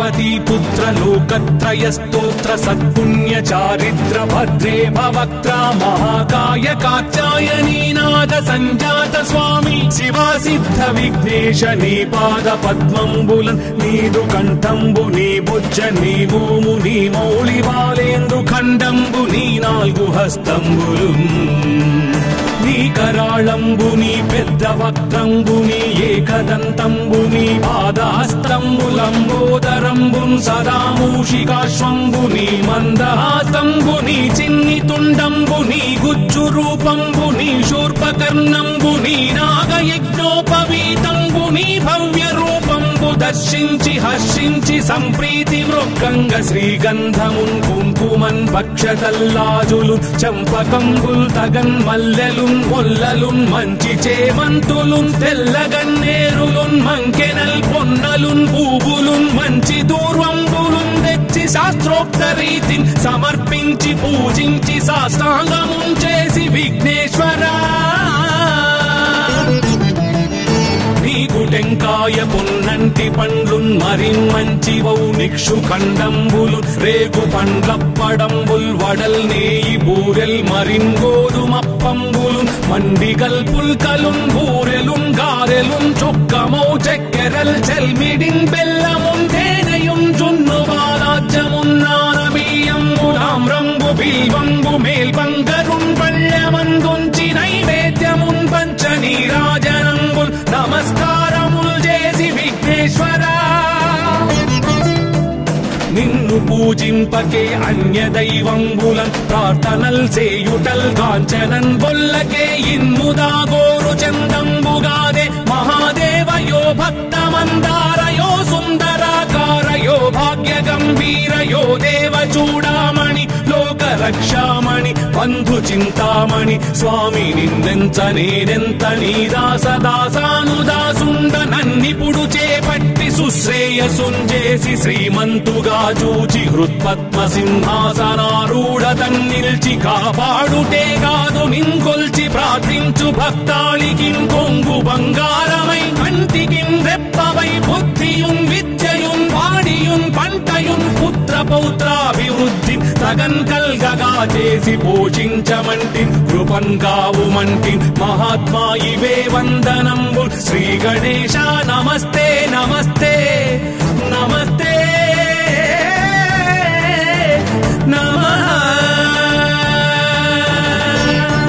పార్వతీ పుత్ర లోకత్రయ స్తోత్ర సత్పుణ్య చారిత్ర భద్రే భవక్త్ర మహాకాయ కాత్యాయనీ నాద సంజాత స్వామి శివా సిద్ధ విఘ్నేశ నీ పాద పద్మంబులన్ నీదు కంఠంబు నీ బుజ్జ నీ భూము నీ మౌళి వాలేందు ఖండంబు నీ నాలుగు హస్తంబులు నీ కరాళంబు నీ పెద్ద వక్త్రంబు నీ ఏకదంతంబు నీ పాదాస్త్రంబులంబోదరంబు సదా మూషికాశ్వంబు నీ మందహాసంబు నీ చిన్ని తుండంబు నీ గుజ్జు రూపంబు నీ శూర్పకర్ణంబు నీ నాగయజ్ఞోపవీతంబు నీ భవ్య రూపంబు దర్శించి హర్షించి సంప్రీతి మృక్కంగ శ్రీగంధమున్ కుంకుమన్ భక్షతల్లాజులు చంపకంబుల్ తగన్ మల్లెలున్ మొల్లలున్ మంచి చేమంతులున్ తెల్లగన్నేరులున్ మంకెనల్ పొన్నలున్ పూబులున్ మంచి దూర్వంబులున్ తెచ్చి శాస్త్రోక్త రీతిని సమర్పించి పూజించి సాష్టాంగమున్ చేసి విఘ్నేశ్వరా నీకు టెంకాయ పొన్నంటి పండ్లున్ మరిన్ మంచివౌ నిక్షు ఖండంబులు రేగు పండ్లప్పడంబుల్ వడల్ నేయి బూరెల్ మరిన్ గోధుమప్పంబులు మండిగల్ పుల్కలున్ బూరెలున్ గారెలున్ చొక్కమౌ చెక్కెరల్ చెల్మిడిన్ బెల్లమున్ తేనెయున్ జున్ను బాలాజ్యమున్నాన బియ్యంబులామ్రంబు బిల్వంబు మేల్బంగరున్ పళ్ళమందుంచి నైవేద్యమున్ పంచ నీరాజనంబుల్ నమస్కారముల్ చేసి విఘ్నేశ్వరా నిన్ను పూజింపకే అన్య దైవంబులన్ ప్రార్థనల్ చేయుటల్ కాంచనన్ బొల్లకే ఇన్ముదా గోరు చందంబుగాదే మహాదేవయో భక్తమందారయో సుందరాకారయో భాగ్య గంభీరయో దేవ చూడామణి లోక రక్షామణి బంధు చింతామణి స్వామి నిన్నెంత నేనెంత నీ దాస దాసానుదాసుండ నన్నిపుడు చేపట్టి సుశ్రేయసుంజేసి శ్రీమంతుగా చూచి హృత్పద్మ సింహాసనారూఢ తన్నిల్చి కాపాడుటే కాదు నింకొల్చి ప్రార్థించు భక్తాళికి కొంగు బంగారమై కంటికి రెప్పవై బుద్ధియుం విద్యయుం వాడియుం పంటయుం పుత్ర పౌత్రాభివృద్ధి తగన్ కల్గగా చేసి పోషించమంటి కృపన్ కావుమంటి మహాత్మా ఇవే వందనంబు శ్రీ గణేశ నమస్తే నమస్తే నమస్తే నమః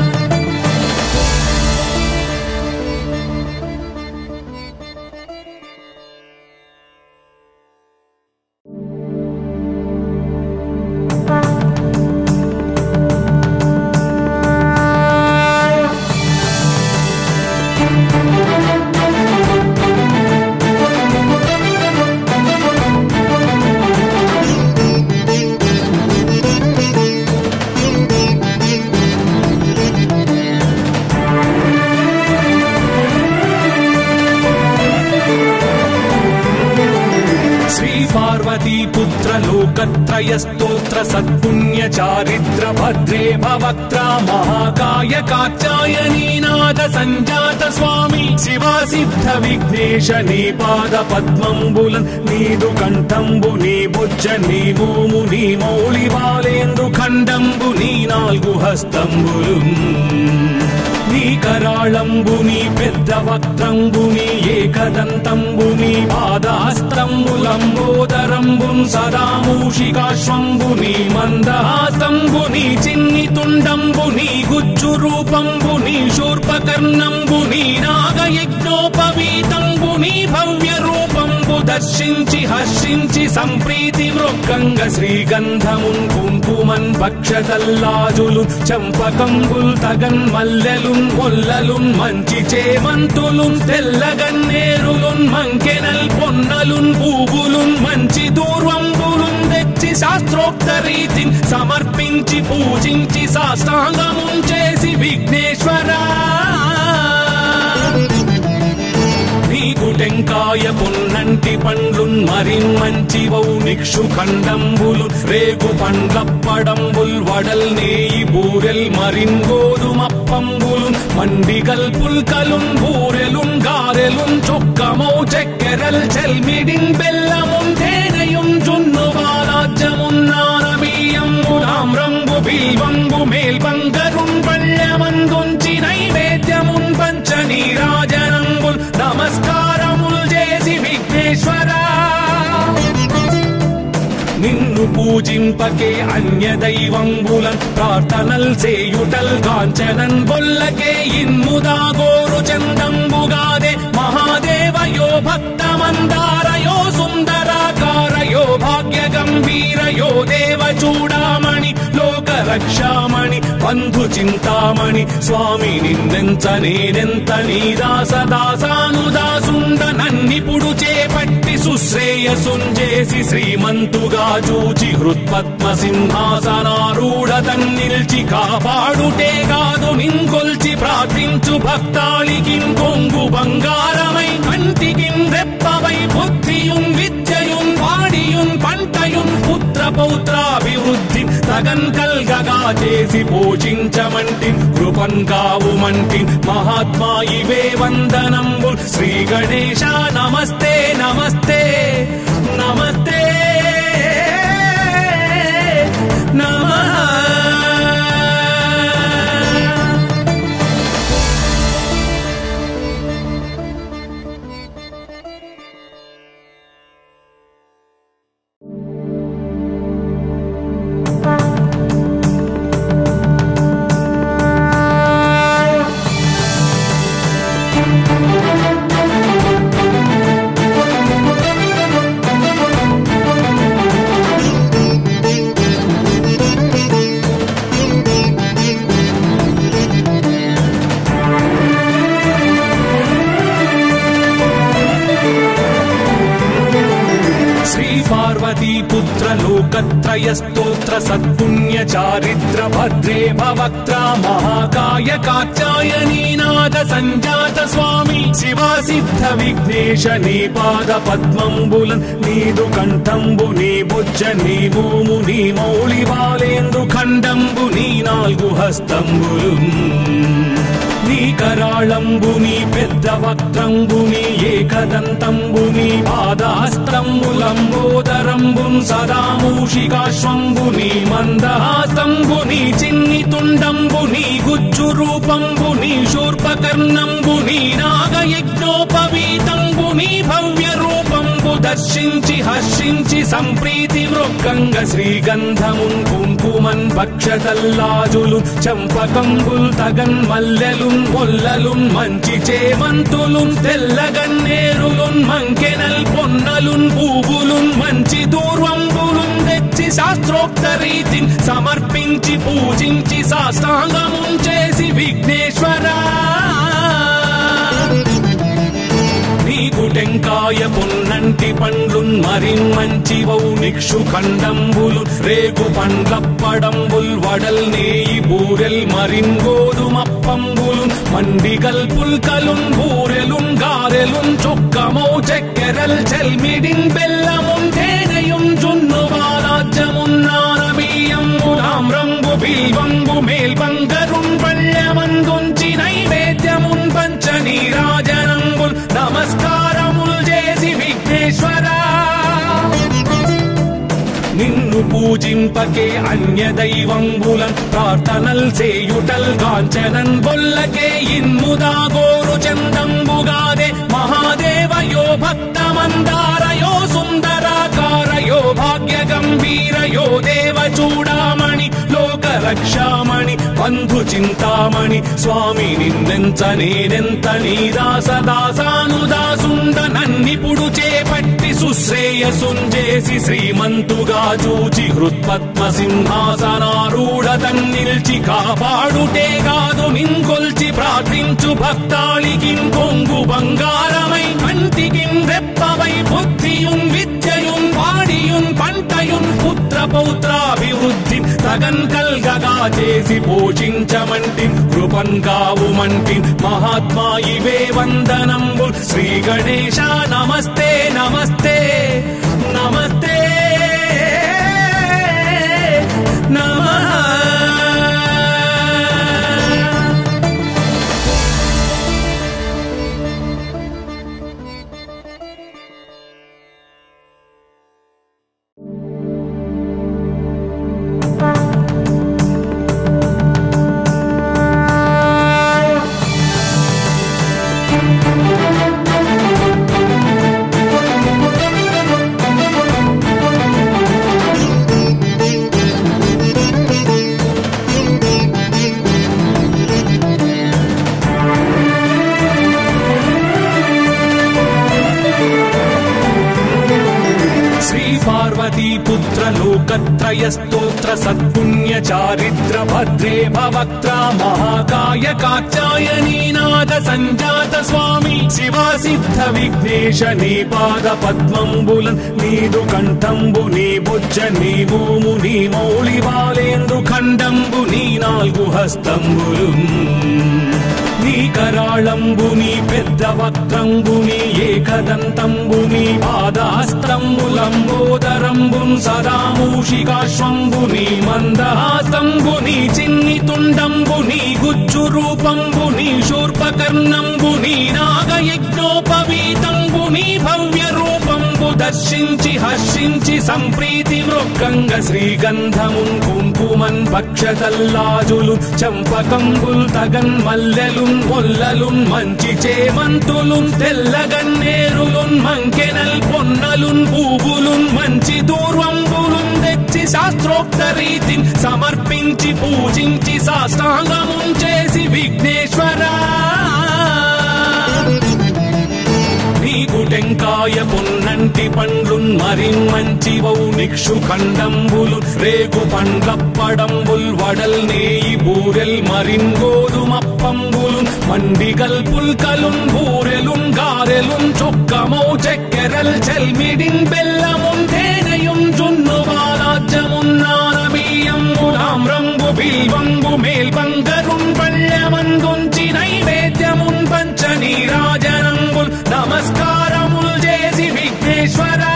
శ్రీ పార్వతీ పుత్ర లోకత్రయ స్తోత్ర సత్పుణ్య చారిత్ర భద్రే భవక్త్ర మహాకాయ కాత్యాయనీ నాద సంజాత స్వామి శివా సిద్ధ విఘ్నేశ నీ పాద పద్మంబులన్ నీదు కంఠంబు నీ బుజ్జ నీ భూము నీ మౌళి వాలేందు ఖండంబు నీ నాలుగు హస్తంబులు నీ కరాళంబు నీ పెద్ద వక్త్రంబు నీ ఏకదంతంబు నీ పాదాస్త్రంబులంబోదరంబు సదా మూషికాశ్వంబు నీ మందహాసంబు నీ చిన్ని తుండంబు నీ గుజ్జు రూపంబు నీ శూర్పకర్ణంబు నీ నాగయజ్ఞోపవీతంబు నీ భవ్య రూపంబు దర్శించి హర్షించి సంప్రీతి మృక్కంగ శ్రీగంధమున్ కుంకుమన్ భక్షతల్లాజులు చంపకంబుల్ తగన్ మల్లెలున్ మొల్లలున్ మంచి చేమంతులున్ తెల్లగన్నేరులున్ మంకెనల్ పొన్నలున్ పూబులున్ మంచి దూర్వంబులున్ తెచ్చి శాస్త్రోక్త రీతిని సమర్పించి పూజించి సాష్టాంగమున్ చేసి విఘ్నేశ్వరా నీకు టెంకాయ పొన్నంటి పండ్లున్ మరిన్ మంచివౌ నిక్షు ఖండంబులు రేగు పండ్లప్పడంబుల్ వడల్ నేయి బూరెల్ మరిన్ గోధుమప్పంబులు మండిగల్ పుల్కలున్ బూరెలున్ గారెలున్ చొక్కమౌ చెక్కెరల్ చెల్మిడిన్ బెల్లమున్ తేనెయున్ నిన్ను పూజింపకే అన్య దైవంబులన్ ప్రార్థనల్ సేయుటల్ కాంచనన్ బొల్లకే ఇన్ముదా గోరు చందంబుగాదే మహాదేవయో భక్తమందారయో సుందరాకారయో భాగ్య గంభీరయో దేవ చూడామణి లోక రక్షామణి బంధు చింతామణి స్వామి నిన్నెంత నేనెంత నీ దాస దాసానుదాసుండ నన్నిపుడు చేపట్టి సుశ్రేయసుంజేసి శ్రీమంతుగా చూచి హృత్పద్మ సింహాసనారూఢ తన్నిల్చి కాపాడుటే కాదు నింకొల్చి ప్రార్థించు భక్తాళికి కొంగు బంగారమై కంటికిన్ రెప్పవై బుద్ధియున్ విద్యయున్ వాడియున్ పంటయున్ పుత్ర పౌత్రాభివృద్ధి తగన్ కల్గగా చేసి పోషించమంటి కృపన్ కావుమంటి మహాత్మా ఇవే వందనంబు శ్రీ గణేశ నమస్తే నమస్తే నమస్తే నమః శ్రీ పార్వతీ పుత్ర లోకత్రయ స్తోత్ర సత్పుణ్య చారిత్ర భద్రే భవక్త్ర మహాకాయ కాచాయనీనాథ సంజాత స్వామి శివా సిద్ధ విఘ్నేశ నీ పాద పద్మంబులన్ నీదు కంఠంబు నీ బుజ్జ నీ భూము నీ మౌళి బాలేందు ఖండంబు నీ నాలుగు హస్తంబులు నీ కరాళంబుని పెద్ద వక్త్రంబుని ఏకదంతంబుని పాదాస్తంబులంబోదరంబున్ సదా మూషికాశ్వంబుని మందహాస్తంబుని చిన్ని తుండంబుని గుజ్జు రూపంబుని శూర్పకర్ణంబుని నాగయజ్ఞోపవీతంబుని భవ్య రూపంబు దర్శించి హర్షించి సంప్రీతి మృక్కంగ శ్రీగంధమున్ కుంకుమన్ భక్షతల్లాజులు చంపకంబుల్ తగన్ మల్లెలున్ మొల్లలున్ మంచి చేమంతులున్ తెల్లగన్నేరులున్ మంకెనల్ పొన్నలున్ పూవులున్ మంచి దూర్వంబులున్ తెచ్చి శాస్త్రోక్త రీతిని సమర్పించి పూజించి సాష్టాంగమున్ చేసి విఘ్నేశ్వరా నీకు టెంకాయ పొన్నంటి పండ్లున్ మరిన్ మంచివౌ నిక్షు ఖండంబులు రేగు పండ్లప్పడంబుల్ వడల్ నేయి బూరెల్ మరిన్ గోధుమప్పంబులు మండిగల్ పుల్కలున్ బూరెలున్ గారెలున్ చొక్కమౌ చక్కెరల్ చెల్మిడిన్ బెల్లమున్ తేనెయున్ జున్ను బాలాజ్యమున్ నానబీయంబులామ్రంబు బిల్వంబు మేల్బంగరున్ పళ్ళమందుంచి నైవేద్యమున్ పంచ నీరాజనంబుల్ నమస్కారముల్ చేసి విఘ్నేశ్వరా నిన్ను పూజింపకే అన్య దైవంబులన్ ప్రార్థనల్ సేయుటల్ కాంచనన్ బొల్లకే ఇన్ముదా గోరు చందంబుగాదే మహాదేవయో భక్తమందారయో సుందరాకారయో భాగ్య గంభీరయో దేవ చూడామణి లోక రక్షామణి బంధు చింతామణి స్వామి నిన్నెంత నేనెంత నీ దాస దాసానుదాసుండ నన్నిపుడు చేపట్టి సుశ్రేయసుంజేసి శ్రీమంతుగా చూచి హృత్పద్మ సింహాసనారూఢ తన్నిల్చి కాపాడుటే కాదు నింకొల్చి ప్రార్థించు భక్తాళికి కొంగు బంగారమై కంటికి రెప్పవై బుద్ధియున్ విద్యయున్ వాడియున్ పంటయున్ పుత్ర పౌత్రాభివృద్ధి తగన్ కల్గగా చేసి పోషించమంటి కృపన్ కావుమంటి మహాత్మా ఇవే వందనంబు శ్రీ గణేశ నమస్తే నమస్తే నమస్తే నమః పార్వతీ పుత్ర లోకత్రయ స్తోత్ర సత్పుణ్య చారిత్ర భద్రే భవక్త్ర మహాకాయ కాచాయనీనాథ సంజాత స్వామి శివా సిద్ధ విఘ్నేశ నీ పాద పద్మంబులన్ నీదు కంఠంబు నీ బుజ్జ నీ భూము నీ మౌళి బాలేందు ఖండంబు నీ నాలుగు హస్తంబులు నీ కరాళంబు నీ పెద్ద వక్త్రంబు నీ ఏకదంతంబు నీ పాదాస్తంబులంబోదరంబు సదా మూషికాశ్వంబు నీ మందహాసంబు నీ చిన్ని తుండంబు నీ గుజ్జు రూపంబు నీ శూర్పకర్ణంబు నీ నాగయజ్ఞోపవీతంబు నీ భవ్య రూపంబు దర్శించి హర్షించి సంప్రీతి మృక్కంగ శ్రీగంధమున్ కుంకుమన్ భక్షతల్లాజులు చంపకంబుల్ తగన్ మల్లెలున్ మొల్లలున్ మంచి చేమంతులున్ తెల్లగన్నేరులున్ మంకెనల్ పొన్నలున్ పూవులున్ మంచి దూర్వంబులున్ తెచ్చి శాస్త్రోక్త రీతిని సమర్పించి పూజించి సాష్టాంగమున్ చేసి విఘ్నేశ్వరా నీకు టెంకాయ పొన్నంటి పండ్లున్ మరి మంచివౌ నిక్షు ఖండంబులు రేగు పండ్లప్పడంబుల్ వడల్ నేయి బూరెల్ మరిన్ గోధుమప్పంబులు మండిగల్ పుల్కలున్ బూరెలున్ గారెలున్ చొక్కమౌ చెక్కెరల్ చెల్మిడిన్ బెల్లమున్ తేనెయున్ జున్ను బాలాజ్యమున్నారబీయంబులాం రంగు బిల్వంబు మేల్బంగరున్ పళ్ళమందుంచి నైవేద్యమున్ పంచ నీరాజనంబుల్ నమస్కారముల్ చేసి విఘ్నేశ్వరా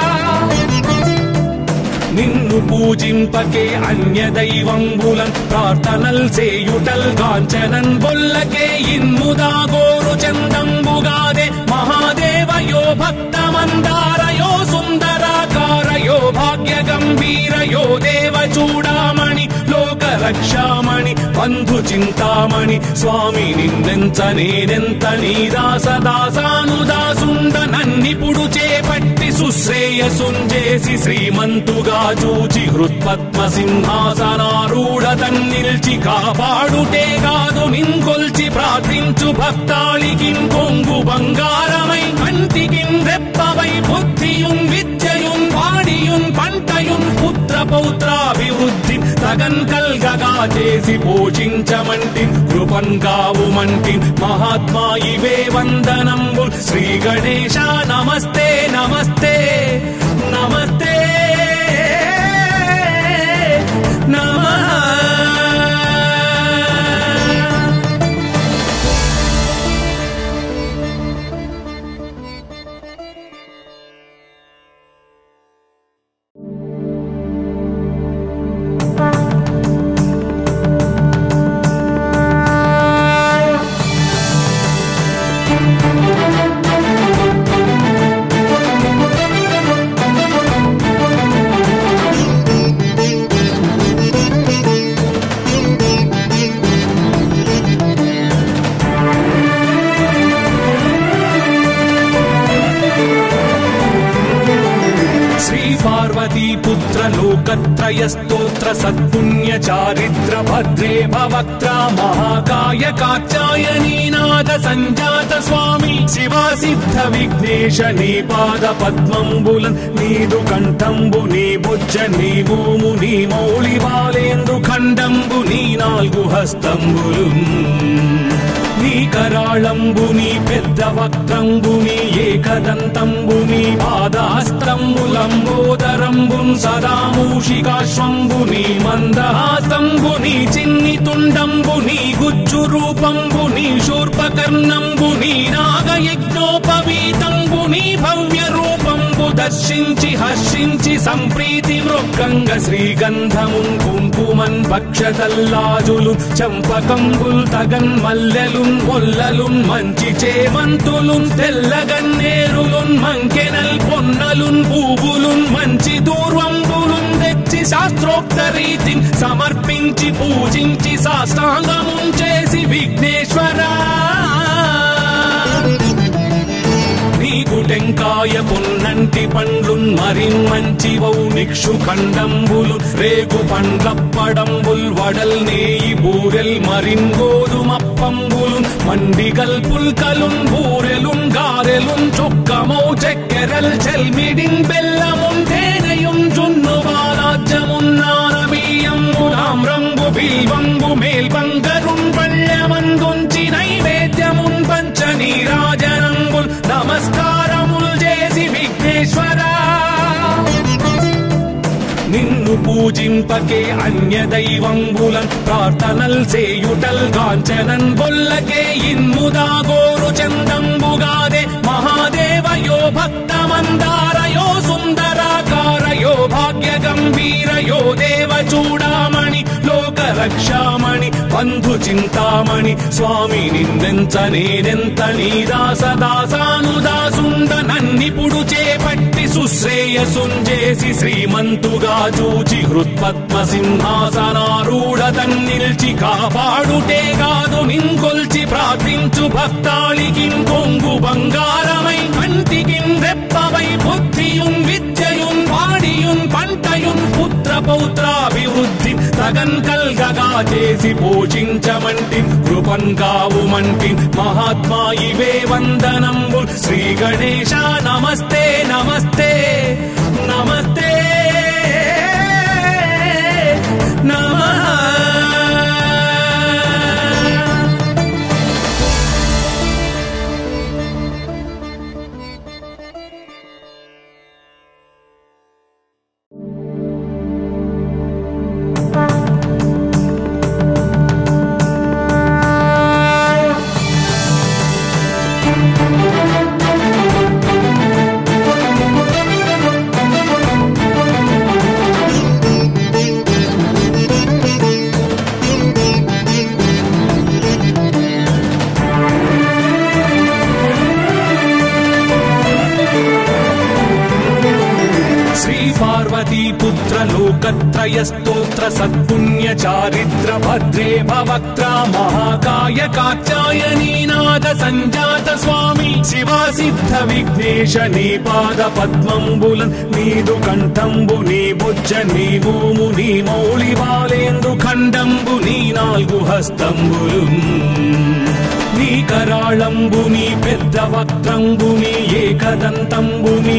నిన్ను పూజింపకే అన్య దైవంబులన్ ప్రార్థనల్ సేయుటల్ కాంచనన్ బొల్లకే ఇన్ముదా గోరు చందంబుగాదే మహాదేవయో భక్తమందారయో సుందరాకారయో భాగ్య గంభీరయో దేవ చూడామణి లోక రక్షామణి బంధు చింతామణి స్వామి నిన్నెంత నేనెంత నీ దాస దాసానుదాసుండ నన్నిపుడు చేపట్టి సుశ్రేయసుంజేసి శ్రీమంతుగా చూచి హృత్పద్మ సింహాసనారూఢ తన్నిల్చి కాపాడుటే కాదు నింకొల్చి ప్రార్థించు భక్తాళికి కొంగు బంగారమై కంటికి రెప్పవై బుద్ధియుం విద్యయుం వాడియుం పంటయుం పుత్ర పౌత్రాభివృద్ధి తగన్ కల్గగా చేసి పోషించమంటి కృపన్ కావుమంటి మహాత్మా ఇవే వందనంబు శ్రీ గణేశ నమస్తే నమస్తే నమస్తే నమః శ్రీ పార్వతీ పుత్ర లోకత్రయ స్తోత్ర సత్పుణ్య చారిత్ర భద్రే భవక్త్ర మహాకాయ కాచాయనీనాథ సంజాత స్వామి శివా సిద్ధ విఘ్నేశ నీ పాద పద్మంబులన్ నీదు కంఠంబు నీ బుజ్జ నీ భూము నీ మౌళి బాలేందు ఖండంబు నీ నాలుగు హస్తంబులు నీ కరాళంబు నీ పెద్ద వక్త్రంబు నీ ఏకదంతంబు నీ పాదాస్తంబులంబోదరంబు సదా మూషికాశ్వంబు నీ మందహాసంబు నీ చిన్ని తుండంబు నీ గుజ్జు రూపంబు నీ శూర్పకర్ణంబు నీ నాగయజ్ఞోపవీతంబు నీ భవ్య రూపంబు దర్శించి హర్షించి సంప్రీతి మృక్కంగ శ్రీగంధమున్ కుంకుమన్ భక్షతల్లాజులు చంపకంబుల్ తగన్ మల్లెలున్ మొల్లలున్ మంచి చేమంతులున్ తెల్లగన్నేరులున్ మంకెనల్ పొన్నలున్ పూవులున్ మంచి దూర్వంబులున్ తెచ్చి శాస్త్రోక్త రీతిని సమర్పించి పూజించి సాష్టాంగమున్ చేసి విఘ్నేశ్వరా నీకు టెంకాయ టెంకాయ పొన్నంటి పండ్లున్ మరిన్ మంచివౌ నిక్షు ఖండంబులు రేగు పండ్లప్పడంబుల్ వడల్ నేయి బూరెల్ మరిన్ గోధుమప్పంబులు మండిగల్ పుల్కలున్ బూరెలున్ గారెలున్ చొక్కమౌ చెక్కెరల్ చెల్మిడిన్ బెల్లమున్ తేనెయుం జున్ను బాలాజ్యమున్నానబీయంబులాం రంగు బిల్వంగు మేల్బంగరున్ పళ్ళమందుంచి నైవేద్యమున్ పంచ నీరాజనంబుల్ నమస్కారముల్ చేసి విఘ్నేశ్వరా నిన్ను పూజింపకే అన్య దైవంబులన్ ప్రార్థనల్ సేయుటల్ కాంచనన్ బొల్లకే ఇన్ముదా గోరు చందంబుగాదే మహాదేవయో భక్తమందారయో సుందరాకారయో భాగ్య గంభీరయో దేవ చూడామణి లోక రక్షామణి బంధు చింతామణి స్వామి నిన్నెంత నేనెంత నీ దాస దాసానుదాసుండ నన్నిపుడు చేపట్టి సుశ్రేయసుంజేసి శ్రీమంతుగా చూచి హృత్పద్మ సింహాసనారూఢ తన్నిల్చి కాపాడుటే కాదు నింకొల్చి ప్రార్థించు భక్తాళికి కొంగు బంగారమై కంటికిన్ రెప్పవై బుద్ధియున్ విద్యయున్ వాడియున్ పంటయున్ పుత్ర పౌత్రాభివృద్ధి తగన్ కల్గగా చేసి పోషించమంటి కృపన్ కావుమంటి మహాత్మా ఇవే వందనంబు శ్రీ గణేశ నమస్తే నమస్తే నమస్తే నమః శ్రీ పార్వతీ పుత్ర లోకత్రయ స్తోత్ర సత్పుణ్య చారిత్ర భద్రే భవక్త్ర మహాకాయ కాత్యాయనీ నాద సంజాత స్వామి శివా సిద్ధ విఘ్నేశ నీ పాద పద్మంబులన్ నీదు కంఠంబు నీ బుజ్జ నీ భూము నీ మౌళి బాలేందు ఖండంబు నీ నాలుగు హస్తంబులు నీ కరాళంబు నీ పెద్ద వక్త్రంబు నీ ఏకదంతంబు నీ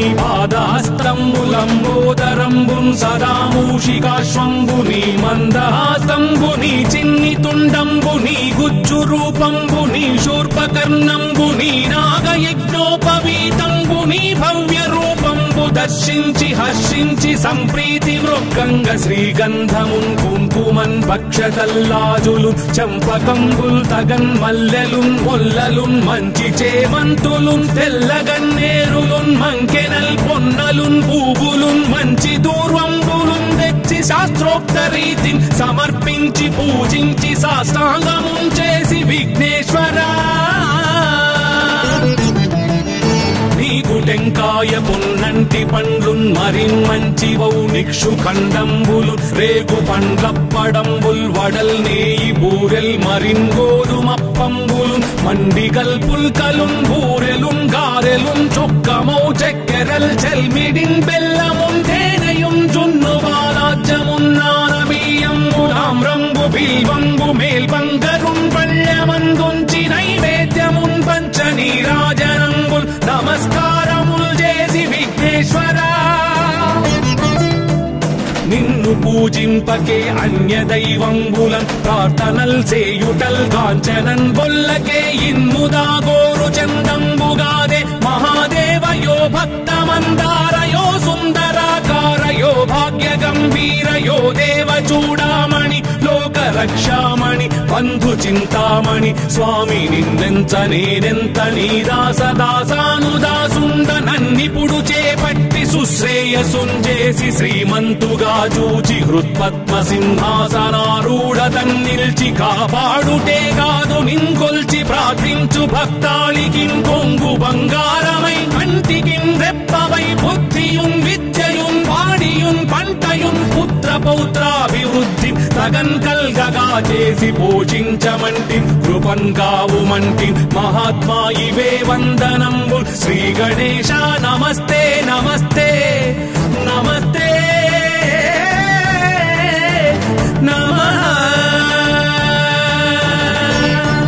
పాదాస్త్రంబులంబోదరంబున్ సదా మూషికాశ్వంబు నీ మందహాస్తంబు నీ చిన్ని తుండంబు నీ గుజ్జు రూపంబు నీ శూర్పకర్ణంబు నీ నాగయజ్ఞోపవీతంబు నీ భవ్య రూపంబు దర్శించి హర్షించి సంప్రీతి మృక్కంగ శ్రీగంధమున్ కుంకుమన్ భక్షతల్లాజులు చంపకంబుల్ తగన్ మల్లెలున్ మొల్లలున్ మంచి చేమంతులున్ తెల్లగన్నేరులున్ మంకెనల్ పొన్నలున్ పూగులున్ మంచి దూర్వంబులున్ తెచ్చి శాస్త్రోక్త రీతిని సమర్పించి పూజించి సాష్టాంగమున్ చేసి విఘ్నేశ్వరా నీకు టెంకాయ పొన్నంటి పండ్లున్ మరిన్ మంచివౌ నిక్షు ఖండంబులు రేగు పండ్లప్పడంబుల్ వడల్ నేయి బూరెల్ మరిన్ గోధుమప్పంబులు మండిగల్ పుల్కలున్ బూరెలున్ గారెలున్ చొక్కమౌ చెక్కెరల్ చెల్మిడిన్ బెల్లమున్ తేనెయుం జున్ను బాలాజ్యమున్నానబీయంబులాం రంగు బిల్వంగు మేల్బంగరున్ పళ్ళమందుంచి నైవేద్యమున్ పంచ నీరాజనంబుల్ నమస్కారముల్ చేసి విఘ్నేశ్వరా నిన్ను పూజింపకే అన్య దైవంబులన్ ప్రార్థనల్ సేయుటల్ కాంచనన్ బొల్లకే ఇన్ముదా గోరు చందంబుగాదే మహాదేవయో భక్తమందారయో సుందరాకారయో భాగ్య గంభీరయో దేవ చూడామణి లోక రక్షామణి బంధు చింతామణి స్వామి నిన్నెంత నేనెంత నీ దాస దాసానుదాసుండ నన్నిపుడు చేపట్టి సుశ్రేయసుంజేసి శ్రీమంతుగా చూచి హృత్పద్మ సింహాసనారూఢ తన్నిల్చి కాపాడుటే కాదు నింకొల్చి ప్రార్థించు భక్తాళికి కొంగు బంగారమై కంటికిన్ రెప్పవై బుద్ధియున్ విద్యయున్ వాడియున్ పంటయున్ పుత్ర పౌత్రాభివృద్ధి తగ తగన్ కల్గగా చేసి పోషించమంటి కృపన్ కావుమంటి మహాత్మా ఇవే వందనంబు శ్రీ గణేశ నమస్తే నమస్తే నమస్తే నమః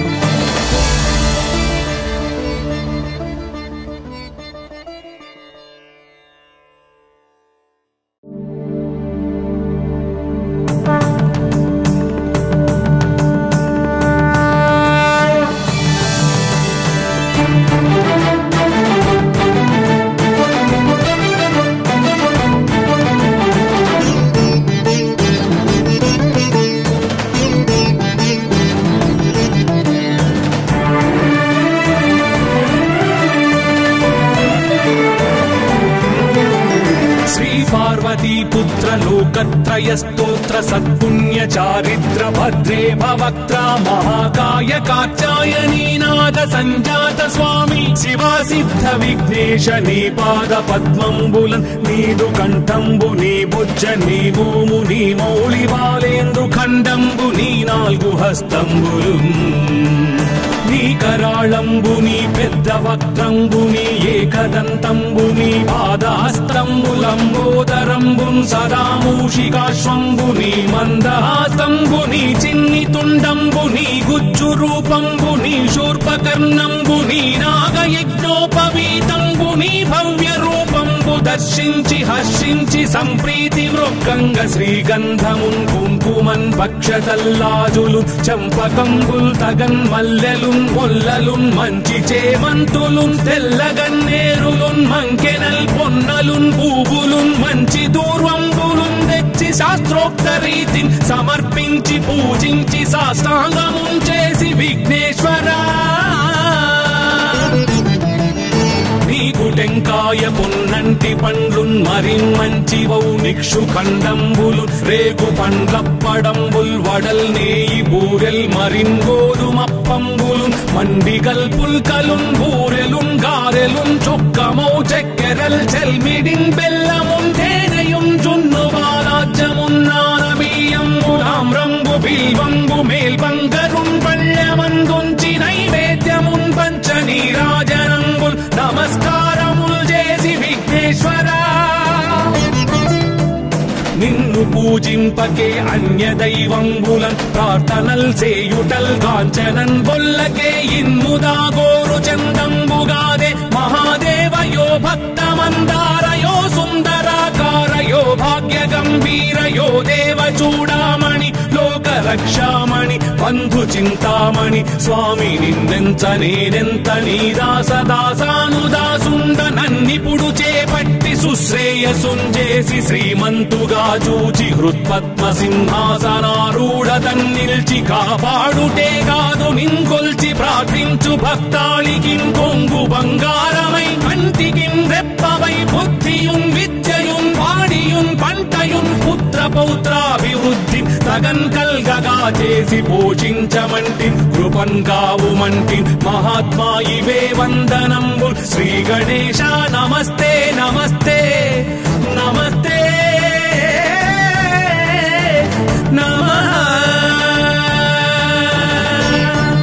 శ్రీ పార్వతీ పుత్ర లోకత్రయ స్తోత్ర సత్పుణ్య చారిత్ర భద్రే భవక్త్ర మహాకాయ కాచాయనీనాద సంజాత స్వామి శివా సిద్ధ విఘ్నేశ నీ పాద పద్మంబులన్ నీదు కంఠంబు నీ బుజ్జ నీ భూము నీ మౌళి బాలేందు ఖండంబు నీ నాలుగు హస్తంబులు నీ కరాళంబు నీ పెద్ద వక్త్రంబు నీ ఏకదంతంబు నీ పాదాస్త్రంబులంబోదరంబు సదామూషికాశ్వంబు నీ మందహాస్తంబు నీ చిన్ని తుండంబు నీ గుజ్జు రూపంబు నీ శూర్పకర్ణంబు నీ నాగయజ్ఞోపవీతంబు నీ భవ్య రూపంబు దర్శించి హర్షించి సంప్రీతి మృక్కంగ శ్రీగంధమున్ కుంకుమన్ భక్షతల్లాజులు చంపకంబుల్ తగన్ మల్లెలున్ మొల్లలున్ మంచి చేమంతులున్ తెల్లగన్నేరులున్ మంకెనల్ పొన్నలున్ పూవులున్ మంచి దూర్వంబులున్ తెచ్చి శాస్త్రోక్త రీతిని సమర్పించి పూజించి సాష్టాంగమున్ చేసి విఘ్నేశ్వరా నీకు టెంకాయ పొన్నంటి పండ్లున్ మరి మంచివౌ నిక్షు ఖండంబులు రేగు పండ్లప్పడంబుల్ వడల్ నేయి బూరెల్ మరిన్ గోధుమప్పంబులు మండి గల్పుల్కలున్ బూరెలున్ గారెలున్ చొక్కమౌ చక్కెరల్ చెల్మిడిన్ బెల్లమున్ తేనెయున్ జున్ను బాలాజ్యమున్నానబీయంబులాం రంగు బిల్వంబు మేల్బంగరున్ పళ్ళమందుంచి నైవేద్యమున్ పంచ నీరాజనంబుల్ నమస్కారముల్ చేసి విఘ్నేశ్వరా నిన్ను పూజింపకే అన్య దైవంబులన్ ప్రార్థనల్ సేయుటల్ కాంచనన్ బొల్లకే ఇన్ముదా గోరు చందంబుగాదే మహాదేవయో భక్తమందారయో సుందరాకారయో భాగ్య గంభీరయో దేవ చూడామణి లోక రక్షామణి బంధు చింతామణి స్వామి నిన్నెంత నేనెంత నీ దాస దాసానుదాసుండ నన్నిపుడు చేపట్టి సుశ్రేయసుంజేసి శ్రీమంతుగా చూచి హృత్పద్మ సింహాసనారూఢ తన్నిల్చి కాపాడుటే కాదు నింకొల్చి ప్రార్థించు భక్తాళికి కొంగు బంగారమై కంటికి రెప్పవై బుద్ధియున్ విద్యయున్ వాడియున్ పంటయున్ పుత్ర పౌత్రాభివృద్ధి తగన్ కల్గగా చేసి పోషించమంటి కృపన్ కావుమంటి మహాత్మా ఇవే వందనంబు శ్రీ గణేశ నమస్తే నమస్తే నమస్తే నమః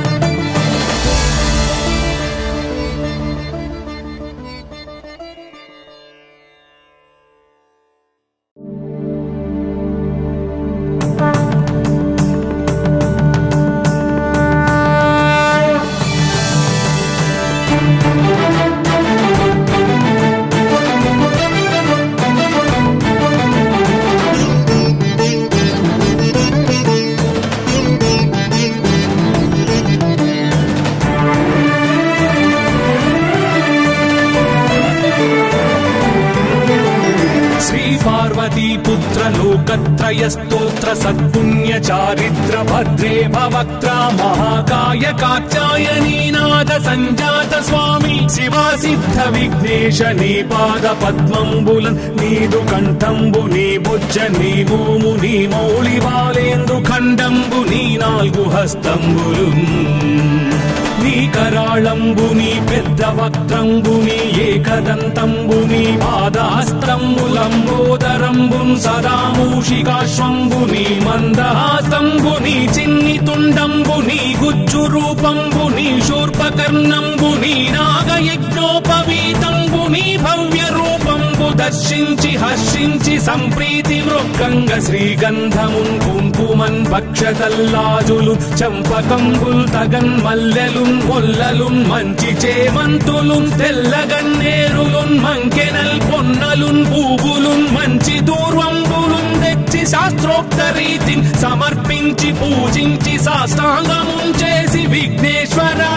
శ్రీ పార్వతీ పుత్ర లోకత్రయ స్తోత్ర సత్పుణ్య చారిత్ర భద్రే భవక్త్ర మహాకాయ కాచాయనీనాద సంజాత స్వామి శివా సిద్ధ విఘ్నేశ నీ పాద పద్మంబులన్ నీదు కంఠంబు నీ బుజ్జ నీ భూము నీ మౌళి బాలేందు ఖండంబు నీ నాలుగు హస్తంబులు నీ కరాళంబుని పెద్ద వక్త్రంబుని ఏకదంతంబుని పాదాస్త్రంబులంబోదరంబున్ సదా మూషికాశ్వంబుని మందహాస్తంబుని చిన్ని తుండంబుని గుజ్జు రూపంబుని శూర్పకర్ణంబుని నాగయజ్ఞోపవీతంబుని భవ్య రూపంబు దర్శించి హర్షించి సంప్రీతి వృక్కంగ శ్రీగంధమున్ కుంకుమన్ భక్షతల్లాజులు చంపకంబుల్ తగన్ మల్లెలున్ మొల్లలున్ మంచి చేమంతులున్ తెల్లగన్నేరులున్ మంకెనల్ పొన్నలున్ పూవులున్ మంచి దూర్వంబులున్ తెచ్చి శాస్త్రోక్త రీతిని సమర్పించి పూజించి సాష్టాంగమున్ చేసి విఘ్నేశ్వరా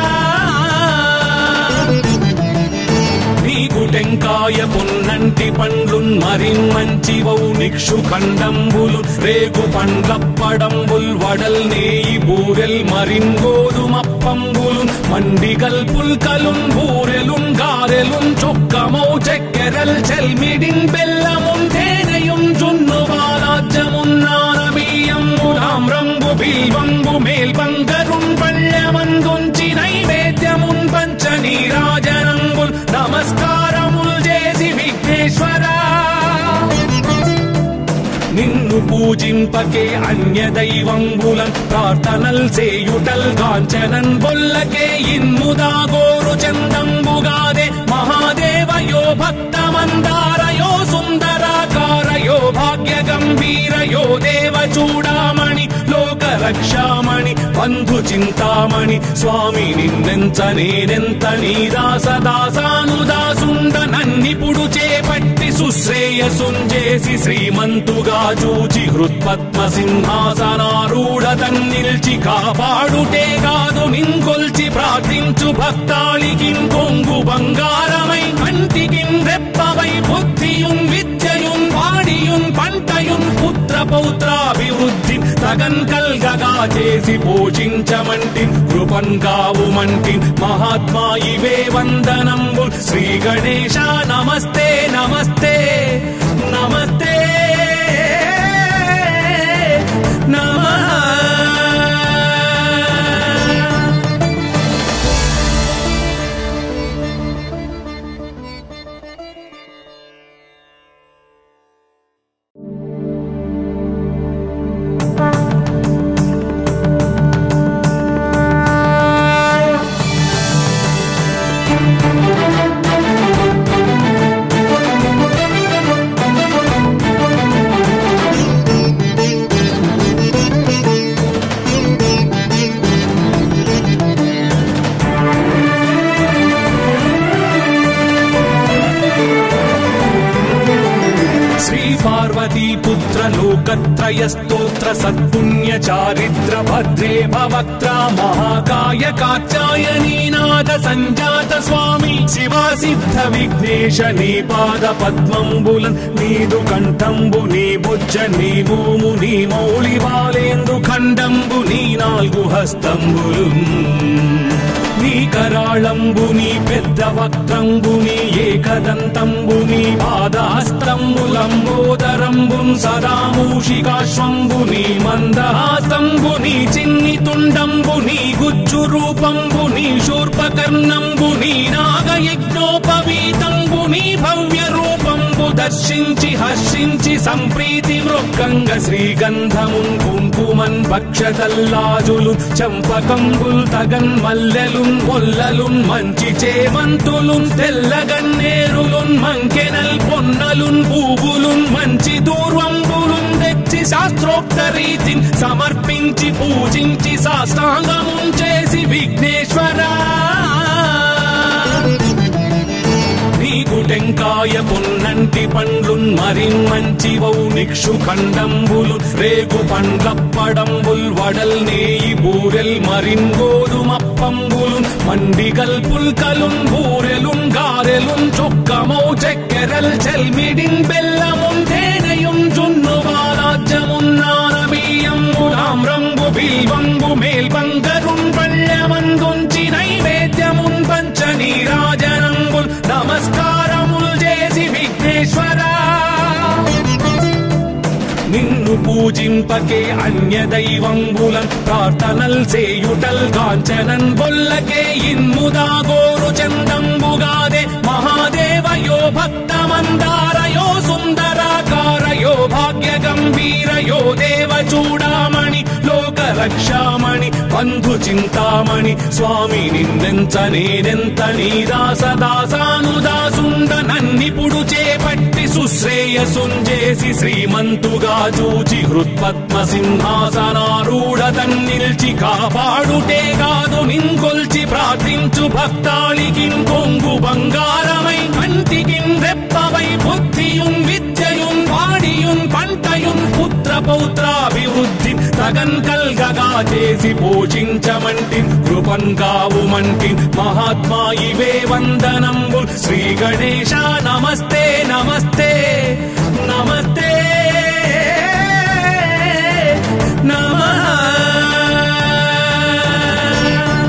నీకు టెంకాయ పున్నంటి పండ్లున్ మరిన్ మంచివౌ నిక్షు ఖండంబులు రేగు పండ్లప్పడంబుల్ వడల్ నేయి బూరెల్ మరిన్ గోధుమప్పంబులు మండిగల్ పుల్కలున్ బూరెలున్ గారెలున్ చొక్కమౌ చక్కెరల్ చెల్మిడిన్ బెల్లమున్ తేనెయుం జున్ను బాలాజ్యమున్నానబీయంబులాం రంగు బిల్వంబు మేల్బంగరున్ పళ్ళమందుంచి నైవేద్యమున్ పంచ నీరాజనంబుల్ నమస్కారముల్ చేసి విఘ్నేశ్వరా నిన్ను పూజింపకే అన్య దైవంబులన్ ప్రార్థనల్ సేయుటల్ కాంచనన్ బొల్లకే ఇన్ముదా గోరు చందంబుగాదే మహాదేవయో భక్తమందారయో సుందరాకారయో భాగ్య గంభీరయో దేవ చూడామణి లోక రక్షామణి బంధు చింతామణి స్వామి నిన్నెంత నేనెంత నీ దాస దాసానుదాసుండ నన్నిపుడు చేపట్టి సుశ్రేయసుంజేసి శ్రీమంతుగా చూచి హృత్పద్మ సింహాసనారూఢ తన్నిల్చి కాపాడుటే కాదు నింకొల్చి ప్రార్థించు భక్తాళికి కొంగు బంగారమై కంటికి రెప్పవై బుద్ధియుం విద్యయుం వాడియుం పంటయుం పుత్ర పౌత్రాభివృద్ధి తగన్ కల్గగా చేసి పోషించమంటి కృపన్ కావుమంటి మహాత్మా ఇవే వందనంబు శ్రీ గణేశ నమస్తే నమస్తే నమస్తే నమః శ్రీ పార్వతీ పుత్ర లోకత్రయ స్తోత్ర సత్పుణ్య చారిత్ర భద్రే భవక్త్ర మహాకాయ కాచాయనీనాథ సంజాత స్వామి శివా సిద్ధ విఘ్నేశ నీ పాద పద్మంబులన్ నీదు కంఠంబు నీ బుజ్జ నీ భూము నీ మౌళి బాలేందు ఖండంబు నీ నాలుగు హస్తంబులు నీ కరాళంబుని పెద్ద వక్త్రంబుని ఏకదంతంబుని పాదాస్త్రంబులంబోదరంబున్ సదా మూషికాశ్వంబుని మందహాసంబుని చిన్ని తుండంబుని గుజ్జు రూపంబుని శూర్పకర్ణంబుని నాగయజ్ఞోపవీతంబుని భవ్య రూపంబు దర్శించి హర్షించి సంప్రీతి వృక్కంగ శ్రీగంధమున్ కుంకుమన్ భక్షతల్లాజులు చంపకంబుల్ తగన్ మల్లెలున్ మొల్లలున్ మంచి చేమంతులున్ తెల్లగన్నేరులున్ మంకెనల్ పొన్నలున్ పూవులున్ మంచి దూర్వంబులున్ తెచ్చి శాస్త్రోక్త రీతిని సమర్పించి పూజించి సాష్టాంగమున్ చేసి విఘ్నేశ్వరా నీకు టెంకాయ పున్నంటి పండ్లున్ మరిన్ మంచివౌ నిక్షు ఖండంబులు రేగు పండ్లప్పడంబుల్ వడల్ నేయి బూరెల్ మరిన్ గోధుమప్పంబులు మండిగల్ పుల్కలున్ బూరెలున్ గారెలున్ చొక్కమౌ చక్కెరల్ చెల్మిడిన్ బెల్లమున్ తేనెయుం జున్ను బాలాజ్యమున్నానబీయంబులాం రంగు బిల్వంబు మేల్బంగరున్ పళ్ళమందుంచి నైవేద్యమున్ పంచ నీరాజనంబుల్ నమస్కారముల్ చేసి విఘ్నేశ్వరా నిన్ను నిన్ను పూజింపకే అన్య దైవంబులం ప్రార్థనల్ సేయుటల్ కాంచనన్ బొల్లకే ఇన్ముదా గోరు చందంబుగాదే మహాదేవయో భక్తమందారయో సుందరాకారయో భాగ్య గంభీరయో దేవ చూడామణి లోక రక్షామణి బంధు చింతామణి స్వామి నిన్నెంత నేనెంత నీ దాస దాసానుదాసుండ నన్నిపుడు చేపట్టి సుశ్రేయసుంజేసి శ్రీమంతుగా చూచి హృత్పద్మ సింహాసనారూఢ తన్నిల్చి కాపాడుటే కాదు నింకొల్చి ప్రార్థించు భక్తాళికి కొంగు బంగారమై కంటికిన్ రెప్పవై బుద్ధియుం విద్యయుం వాడియుం పంటయుం పుత్ర పౌత్రాభివృద్ధి తగన్ కల్గగా చేసి పోషించమంటి కృపన్ కావుమంటి మహాత్మా ఇవే వందనంబు శ్రీ గణేశ నమస్తే నమస్తే నమస్తే నమః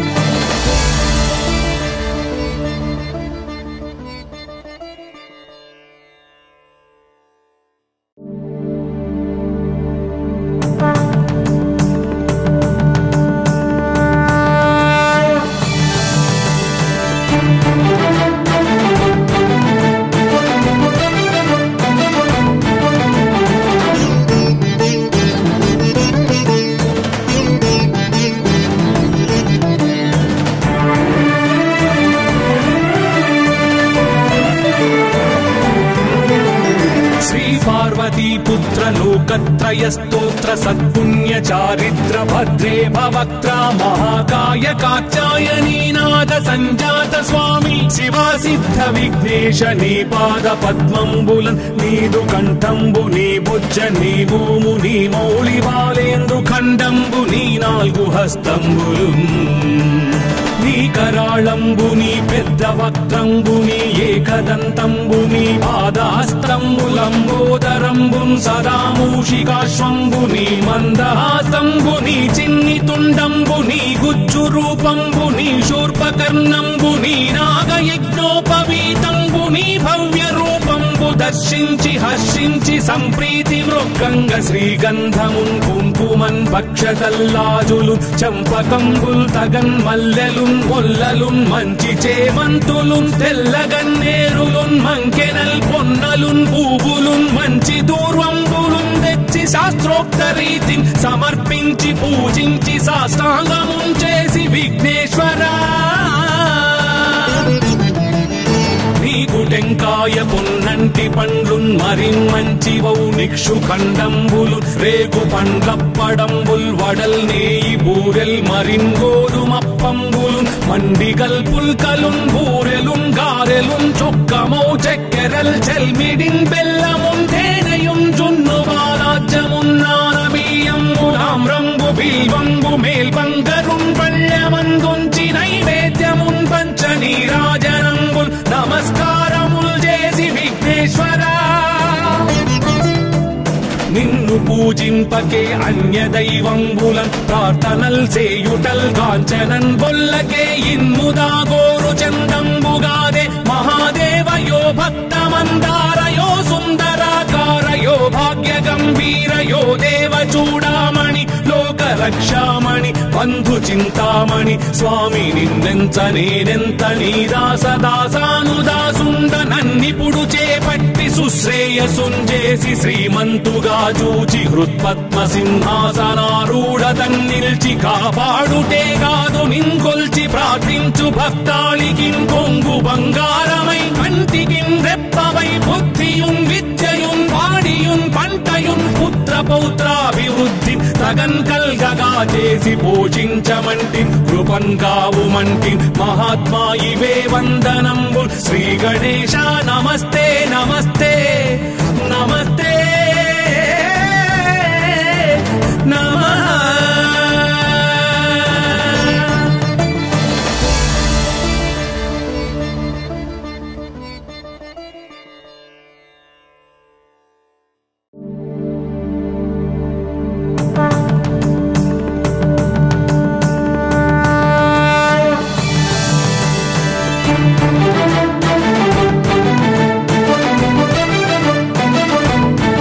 శ్రీ పార్వతీ పుత్ర లోకత్రయ స్తోత్ర సత్పుణ్య చారిత్ర భద్రే భవక్త్ర మహాకాయ కాచాయనీనాథ సంజాత స్వామి శివా సిద్ధ విఘ్నేశ నీ పాద పద్మంబులన్ నీదు కంఠంబు నీ బుజ్జ నీ భూము నీ మౌళి బాలేందు ఖండంబు నీ నాలుగు హస్తంబులు నీ కరాళంబుని పెద్ద వక్త్రంబుని ఏకదంతంబుని పాదాస్తంబులంబోదరంబున్ సదా మూషికాశ్వంబుని మందహాసంబుని చిన్ని తుండంబుని గుజ్జు రూపంబుని శూర్పకర్ణంబుని నాగయజ్ఞోపవీతంబుని భవ్య రూపంబు దర్శించి హర్షించి సంప్రీతి మృగంగ శ్రీగంధమున్ కుంకుమన్ భక్షతల్లాజులు చంపకంబుల్ తగన్ మల్లెలున్ మొల్లలున్ మంచి చేమంతులున్ తెల్లగన్నేరులున్ మంకెనల్ పొన్నలున్ పూబులున్ మంచి దూర్వంబులున్ తెచ్చి శాస్త్రోక్త రీతి సమర్పించి పూజించి సాష్టాంగమున్ చేసి విఘ్నేశ్వరా నీకు టెంకాయ పొన్నంటి పండ్లున్ మరిన్ మంచివౌ నిక్షు ఖండంబులు రేగు పండ్లప్పడంబుల్ వడల్ నేయి బూరెల్ మరిన్ గోధుమప్పంబులు మండిగల్ పుల్కలున్ బూరెలున్ గారెలున్ చొక్కమౌ చక్కెరల్ చెల్మిడిన్ బెల్లమున్ తేనెయున్ జున్ను బాలాజ్యమున్నానబీయంబులాం రంగు బిల్వంబు మేల్బంగరున్ పళ్ళమందుంచి నైవేద్యమున్ పంచ నీరాజనంబుల్ నమస్కారముల్ చేసి విఘ్నేశ్వరా నిన్ను పూజింపకే అన్య దైవంబులం ప్రార్థనల్ సేయుటల్ కాంచనన్ బొల్లకే ఇన్ముదా గోరు చందంబుగాదే మహాదేవయో భక్తమందారయో సుందరాకారయో భాగ్య గంభీరయో దేవ చూడామణి లోక రక్షామణి బంధు చింతామణి స్వామి నిన్నెంత నేనెంత నీ దాస దాసానుదాసుండ నన్నిపుడు చేపట్టి సుశ్రేయసుంజేసి శ్రీమంతుగా చూచి హృత్పద్మ సింహాసనారూఢ తన్నిల్చి కాపాడుటే కాదు నింకొల్చి ప్రార్థించు భక్తాళికి కొంగు బంగారమై కంటికిన్ రెప్పవై బుద్ధియుం విద్యయుం వాడియుం పంటయుం పుత్ర పౌత్రాభివృద్ధి తగన్ కల్గగా చేసి పోషించమంటి కృపన్ కావుమంటి మహాత్మా ఇవే వందనంబు శ్రీ గణేశ నమస్తే నమస్తే నమస్తే నమః Thank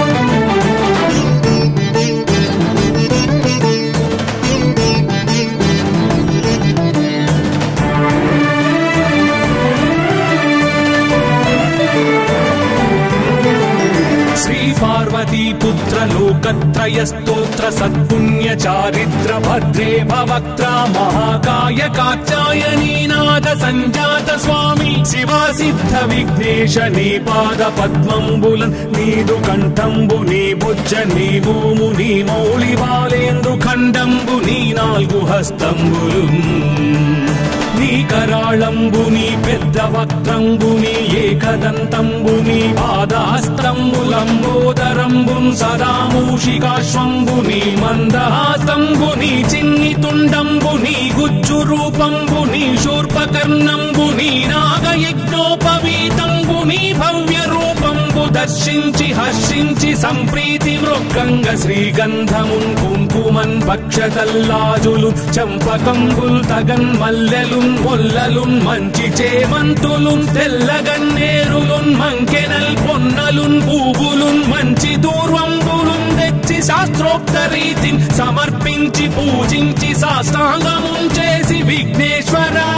పార్వతీ పుత్ర లోకత్రయ స్తోత్ర సత్పుణ్య చారిత్ర భద్రే భవక్త్ర మహాకాయ కాచాయనీనాథ సంజాత స్వామి శివా సిద్ధ విఘ్నేశ నీ పాద పద్మంబులన్ నీదు కంఠంబు నీ బుజ్జ నీ భూము నీ మౌళి బాలేందు ఖండంబు నీ నాలుగు హస్తంబులు నీ కరాళంబు నీ పెద్ద వక్త్రంబు నీ ఏకదంతంబు నీ పాదాస్త్రంబులంబోదరంబు సదా మూషికాశ్వంబు నీ మందహాస్తంబు నీ చిన్ని తుండంబు నీ గుజ్జు రూపంబు నీ శూర్పకర్ణంబు నీ నాగయజ్ఞోపవీతంబు నీ భవ్య రూపంబు దర్శించి హర్షించి సంప్రీతి మృక్కంగ శ్రీగంధమున్ కుంకుమన్ పక్షతల్లాజులు చంపకంబుల్ తగన్ మల్లెలున్ మొల్లలున్ మంచి చేమంతులున్ తెల్లగన్నేరులున్ మంకెనల్ పొన్నలున్ పూగులున్ మంచి దూర్వంబులున్ తెచ్చి శాస్త్రోక్త రీతిని సమర్పించి పూజించి సాష్టాంగమున్ చేసి విఘ్నేశ్వరా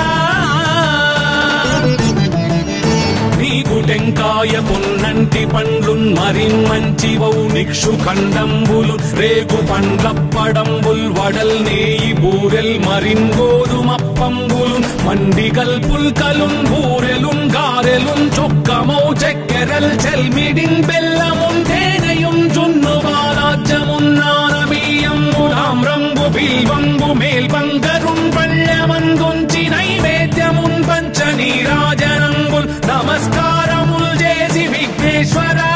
నీకు టెంకాయ పొన్నంటి పండ్లున్ మరిన్ మంచివౌ నిక్షు ఖండంబులు రేగు పండ్లప్పడంబుల్ వడల్ నేయి బూరెల్ మరిన్ గోధుమప్పంబులు మండిగల్ పుల్కలున్ బూరెలున్ గారెలున్ చొక్కమౌ చక్కెరల్ చెల్మిడిన్ బెల్లమున్ తేనెయుం జున్ను బాలాజ్యమున్నాన బియ్యంబు తామ్రంబు బిల్వంబు మేల్బంగరున్ పళ్ళమందుంచి నైవేద్యమున్ పంచ నీరాజనంబుల్ నమస్కారముల్ చేసి విఘ్నేశ్వరా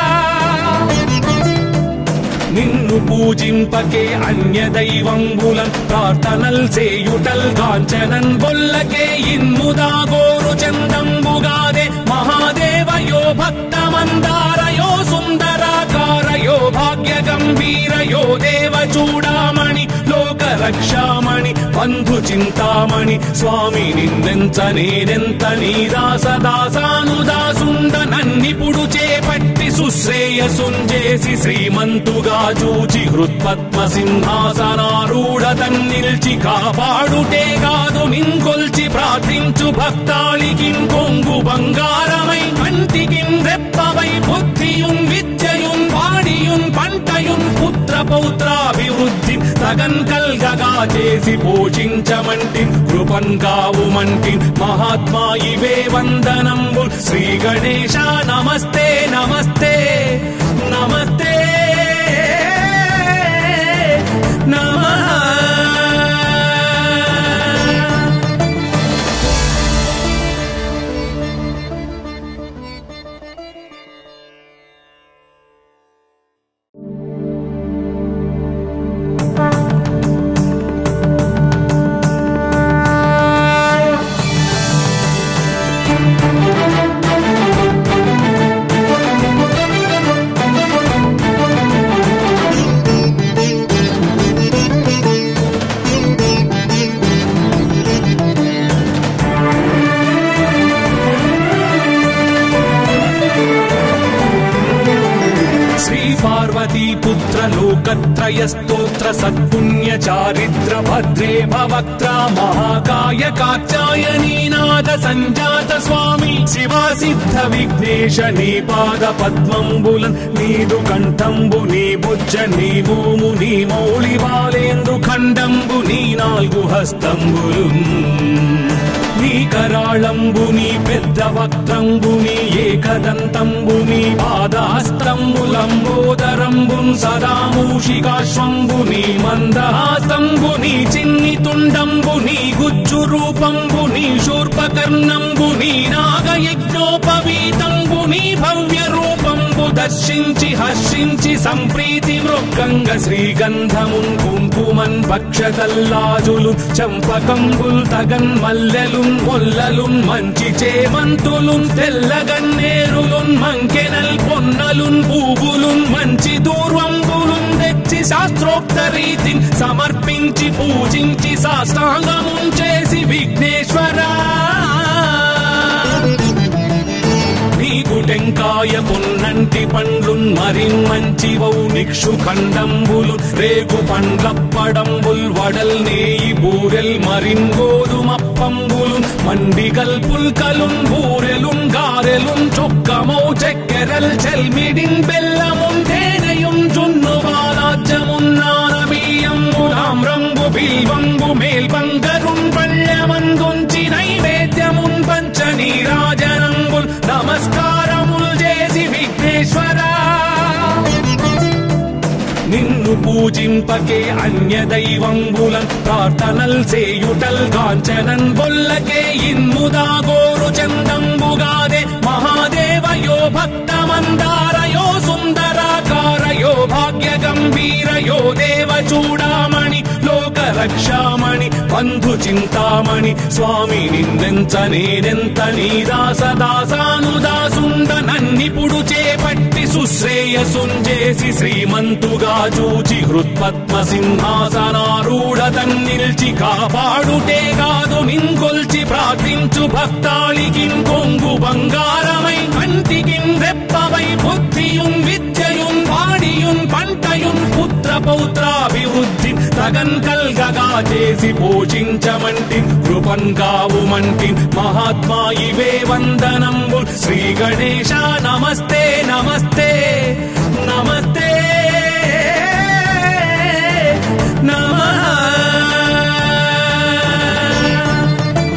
నిన్ను పూజింపకే అన్య దైవంబులం ప్రార్థనల్ చేయుటల్ కాంచనన్ బొల్లకే ఇన్ముదా గోరు చందంబుగాదే మహాదేవయో భక్తమందారయో సుందరాకారయో భాగ్య గంభీరయో దేవ చూడామణి లోక రక్షామణి బంధు చింతామణి స్వామి నిన్నెంత నేనెంత నీదాసదాసానుదాసుండ నన్నిపుడు చేపట్టి సుశ్రేయసుంజేసి శ్రీమంతుగా చూచి హృత్పద్మ సింహాసనారూఢ తన్నిల్చి కాపాడుటే కాదు నింకొల్చి ప్రార్థించు భక్తాళికి కొంగు బంగారమై కంటికి రెప్పవై బుద్ధియున్ విద్యయున్ వాడియున్ పంటయున్ పుత్ర పౌత్రాభివృద్ధి తగన్ కల్గగా చేసి పోషించమంటి కృపన్ కావుమంటి మహాత్మా ఇవే వందనంబు శ్రీ గణేశ నమస్తే నమస్తే నమస్తే నమః శ్రీ పార్వతీ పుత్ర లోకత్రయ స్తోత్ర సత్పుణ్య చారిత్ర భద్రే భవక్త్ర మహాకాయ కాచాయనీనాథ సంజాత స్వామి శివా సిద్ధ విఘ్నేశ నీ పాద పద్మంబులన్ నీదు కంఠంబు నీ బుజ్జ నీ భూము నీ మౌళి బాలేందు ఖండంబు నీ నాలుగు హస్తంబులు నీ కరాళంబు నీ పెద్ద వక్త్రంబు నీ ఏకదంతంబు నీ పాదాస్త్రంబులంబోదరంబు సదా మూషికాశ్వంబు నీ మందహాస్తంబు నీ చిన్ని తుండంబు నీ గుజ్జు రూపంబు నీ శూర్పకర్ణంబు నీ నాగయజ్ఞోపవీతంబు నీ భవ్య రూపంబు దర్శించి హర్షించి సంప్రీతి మృక్కంగ శ్రీగంధమున్ కుంకుమన్ పక్షతల్లాజులు చంపకంబుల్ తగన్ మల్లెలున్ మొల్లలున్ మంచి చేమంతులున్ తెల్లగన్నేరులున్ మంకెనల్ పొన్నలున్ పూగులున్ మంచి దూర్వంబులున్ తెచ్చి శాస్త్రోక్త రీతిని సమర్పించి పూజించి సాష్టాంగమున్ చేసి విఘ్నేశ్వరా నీకు టెంకాయ పొన్నంటి పండ్లున్ మరిన్ మంచివౌ నిక్షు ఖండంబులు రేగు పండ్లప్పడంబుల్ వడల్ నేయి బూరెల్ మరిన్ గోధుమప్పంబులు మండిగల్ పుల్కలున్ బూరెలున్ గారెలున్ చొక్కమౌ చక్కెరల్ చెల్మిడిన్ బెల్లమున్ తేనెయున్ నిన్ను పూజింపకే అన్య దైవంబులన్ ప్రార్థనల్ సేయుటల్ కాంచనన్ బొల్లకే ఇన్ముదా గోరు చందంబుగాదే మహాదేవయో భక్తమందారయో సుందరాకారయో భాగ్య గంభీరయో దేవ చూడామణి లోక రక్షామణి బంధు చింతామణి స్వామి నిన్నెంత నేనెంత నీ దాస దాసానుదాసుండ నన్నిపుడు చేపట్టి సుశ్రేయసుంజేసి శ్రీమంతుగా చూచి హృత్పద్మ సింహాసనారూఢ తన్నిల్చి కాపాడుటే కాదు నింకొల్చి ప్రార్థించు భక్తాళికి కొంగు బంగారమై కంటికిన్ రెప్పవై బుద్ధియున్ విద్యయున్ వాడియున్ పంటయున్ పుత్ర పౌత్రాభివృద్ధి తగన్ కల్గగా చేసి పోషించమంటి కృపన్ కావుమంటి మహాత్మా ఇవే వందనంబు శ్రీ గణేశ నమస్తే నమస్తే నమస్తే నమః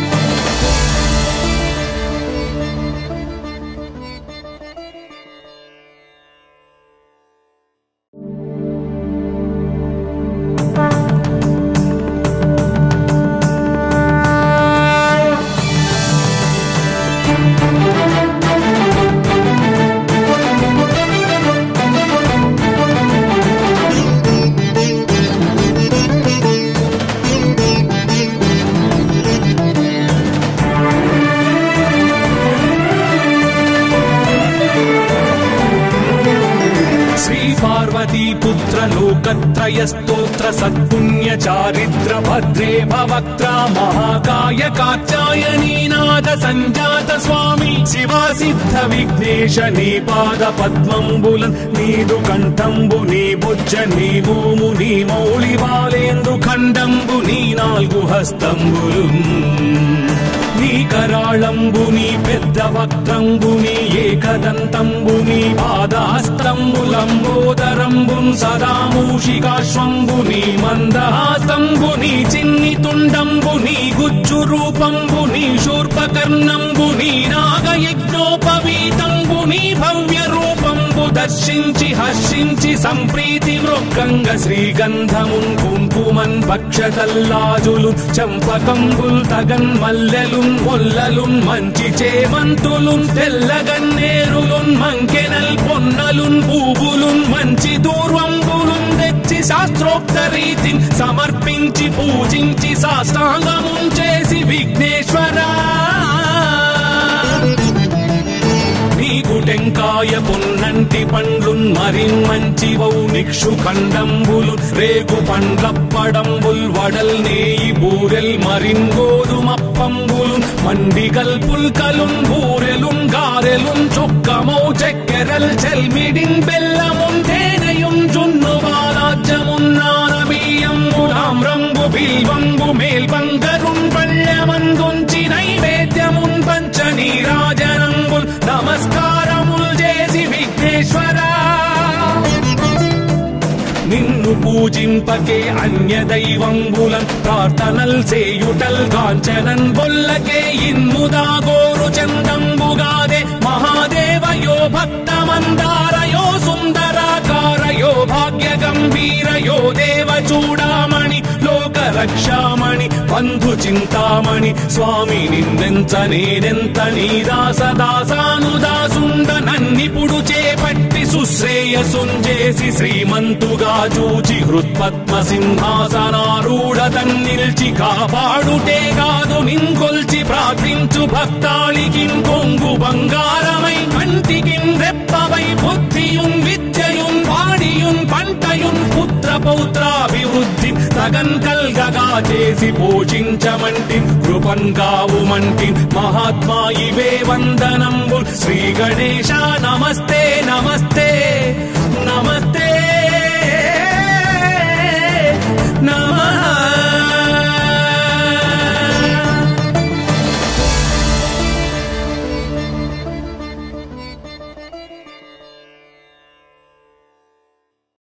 శ్రీ పార్వతీ పుత్ర లోకత్రయ స్తోత్ర సత్పుణ్య చారిత్ర భద్రే భవక్త్ర మహాకాయ కాచాయనీనాథ సంజాత స్వామి శివ సిద్ధ విఘ్నేశ నీ పాద పద్మంబులన్ నీదు కంఠంబు నీ బుజ్జ నీ భూము నీ మౌళి బాలేందు ఖండంబు నీ నాలుగు హస్తంబులు నీ కరాళంబుని పెద్ద వక్త్రంబుని ఏకదంతంబుని పాదాస్తంబులంబోదరంబున్ సదా మూషికాశ్వంబుని మందహాసంబుని చిన్ని తుండంబుని గుజ్జు రూపంబుని శూర్పకర్ణంబుని నాగయజ్ఞోపవీతంబుని భవ్య రూపంబు దర్శించి హర్షించి సంప్రీతి మృక్కంగ శ్రీగంధమున్ కుంకుమన్ భక్షతల్లాజులు చంపకంబుల్ తగన్ మల్లెలున్ మొల్లలున్ మంచి చేమంతులున్ తెల్లగన్నేరులున్ మంకెనల్ పొన్నలున్ పూవులున్ మంచి దూర్వంబులున్ తెచ్చి శాస్త్రోక్త రీతిని సమర్పించి పూజించి సాష్టాంగమున్ చేసి విఘ్నేశ్వరా నీకు టెంకాయ పొన్నంటి పండ్లున్ మరిన్ మంచివౌ నిక్షు ఖండంబులు రేగు పండ్లప్పడంబుల్ వడల్ నేయి బూరెల్ మరిన్ గోధుమప్పంబులు మండిగల్ పుల్కలున్ బూరెలున్ గారెలున్ చొక్కమౌ చక్కెరల్ చెల్మిడిన్ బెల్లమున్ తేనెయున్ జున్ను బాలాజ్యమున్నానబీయంబులాం రంగు బిల్వంబు మేల్బంగరున్ పళ్ళమందుంచి నైవేద్యమున్ పంచ నీరాజనంబుల్ నమస్కారముల్ చేసి విఘ్నేశ్వరా నిన్ను పూజింపకే అన్య దైవంబులన్ ప్రార్థనల్ సేయుటల్ కాంచనన్ బొల్లకే ఇన్ముదా గోరు చందంబుగాదే మహాదేవయో భక్తమందారయో సుందరాకారయో భాగ్య గంభీరయో దేవ చూడామణి లోక రక్షామణి బంధు చింతామణి స్వామి నిన్నెంత నేనెంత నీ దాస దాసానుదాసుండ నన్నిపుడు చేపట్టి సుశ్రేయసుంజేసి శ్రీమంతుగా చూచి హృత్పద్మ సింహాసనారూఢ తన్నిల్చి కాపాడుటే కాదు నింకొల్చి ప్రార్థించు భక్తాళికి కొంగు బంగారమై కంటికిన్ రెప్పవై బుద్ధియున్ విద్యయున్ వాడియున్ పంటయున్ పుత్ర పౌత్రాభివృద్ధి తగన్ కల్గగా చేసి పోషించమంటి కృపన్ కావుమంటి మహాత్మా ఇవే వందనంబు శ్రీ గణేశ నమస్తే నమస్తే నమస్తే